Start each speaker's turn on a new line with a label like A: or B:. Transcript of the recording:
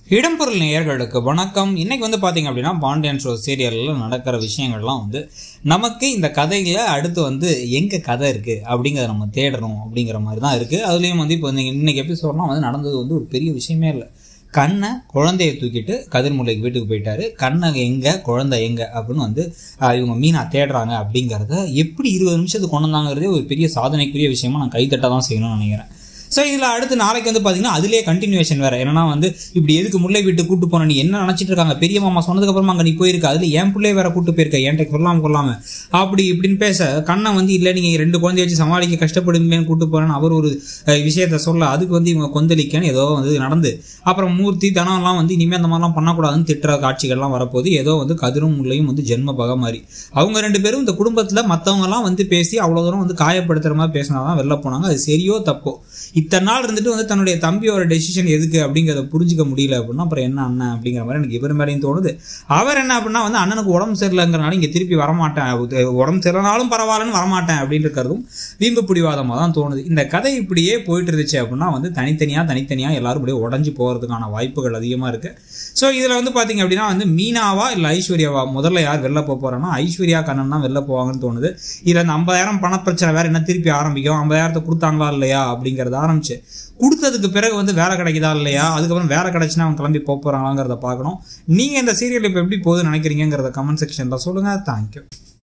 A: இடம்பொருள் நேயர்களுக்கு வணக்கம் இன்னைக்கு வந்து பாத்தீங்க அப்படின்னா பாண்டியன் ஷோ சீரியலில் நடக்கிற விஷயங்கள்லாம் வந்து நமக்கு இந்த கதையில் அடுத்து வந்து எங்கே கதை இருக்குது அப்படிங்கிறத நம்ம தேடணும் அப்படிங்கிற மாதிரி தான் இருக்குது அதுலேயும் வந்து இப்போ வந்து இன்னைக்கு எபிசோட்லாம் வந்து நடந்தது வந்து ஒரு பெரிய விஷயமே இல்லை கண்ணை குழந்தைய தூக்கிட்டு கதிர்முல்லைக்கு வீட்டுக்கு போயிட்டாரு கண்ணை எங்கே குழந்தை எங்கே அப்படின்னு வந்து ஆஹ், இவங்க மீனா தேடுறாங்க அப்படிங்கிறத எப்படி இருபது நிமிஷத்துக்கு கொண்டு வந்தாங்கிறதே ஒரு பெரிய சாதனைக்குரிய விஷயமா நான் கைத்தட்ட தான் செய்யணும்னு நினைக்கிறேன் ஸோ இதில் அடுத்து நாளைக்கு வந்து பார்த்தீங்கன்னா அதுலேயே கண்டினியூஷன் வேறு என்னன்னா வந்து இப்படி எதுக்கு முல்லை வீட்டு கூட்டு போன நீ என்ன நினச்சிட்டு இருக்காங்க பெரிய மாமா சொன்னதுக்கப்புறமா அங்கே நீ போயிருக்க அதில் என் பிள்ளைய வேற கூட்டு போயிருக்க என்கிட்ட கொல்லாம கொள்ளாம அப்படி இப்படின்னு பேச கண்ணை வந்து இல்லை நீங்கள் ரெண்டு குழந்தைய வச்சு சமாளிக்க கஷ்டப்படுங்களேன்னு கூட்டு போறேன்னு அவர் ஒரு அஹ், விஷயத்த சொல்ல அதுக்கு வந்து இவங்க கொந்தளிக்கன்னு ஏதோ வந்து நடந்து அப்புறம் மூர்த்தி தனம்லாம் வந்து இனிமேல் அந்த மாதிரிலாம் பண்ணக்கூடாதுன்னு திட்டுற காட்சிகள்லாம் வரப்போது ஏதோ வந்து கதிரும் முல்லையும் வந்து ஜென்ம பகை மாதிரி அவங்க ரெண்டு பேரும் இந்த குடும்பத்தில் மற்றவங்கலாம் வந்து பேசி அவ்வளோ தூரம் வந்து காயப்படுத்துகிற மாதிரி பேசினாதான் வெளில போனாங்க அது சரியோ தப்போ இத்தனை நாள் இருந்துட்டு வந்து தன்னுடைய தம்பியோட டெசிஷன் எதுக்கு அப்படிங்கிறத புரிஞ்சுக்க முடியல அப்படின்னா அப்புறம் என்ன அண்ணன் அப்படிங்கிற மாதிரி எனக்கு இவர் மேலேயும் தோணுது அவர் என்ன அப்படின்னா வந்து அண்ணனுக்கு உடம்பு சரியில்லைங்கிறனால இங்கே திருப்பி வரமாட்டேன் உத- உடம்பு சரியில்லைனாலும் பரவாயில்லன்னு வரமாட்டேன் அப்படின்னு இருக்கிறதும் வீம்பு பிடிவாதமாக தான் தோணுது இந்த கதை இப்படியே போயிட்டு இருந்துச்சு அப்படின்னா வந்து தனித்தனியாக தனித்தனியாக எல்லாரும் இப்படியே உடஞ்சி போகிறதுக்கான வாய்ப்புகள் அதிகமாக இருக்கு ஸோ இதில் வந்து பார்த்தீங்க அப்படின்னா வந்து மீனாவா இல்லை ஐஸ்வர்யாவா முதல்ல யார் வெளில போக போறாங்கன்னா ஐஸ்வர்யா கண்ணன் தான் வெளில போவாங்கன்னு தோணுது இதில் அந்த ஐம்பதாயிரம் பணப்பிரச்சனை வேற என்ன திருப்பி ஆரம்பிக்கும் ஐம்பதாயிரத்தை கொடுத்தாங்களா இல்லையா அப்படிங்கிறத ஆரம்பிச்சு கொடுத்ததுக்கு பிறகு வந்து வேலை கிடைக்குதா இல்லையா அதுக்கப்புறம் வேலை கிடைச்சுன்னா அவங்க கிளம்பி போக போறாங்களாங்கிறத பார்க்கணும் நீங்கள் இந்த சீரியல் இப்போ எப்படி போகுதுன்னு நினைக்கிறீங்கிறத கமெண்ட் செக்ஷனில் சொல்லுங்கள் தேங்க்யூ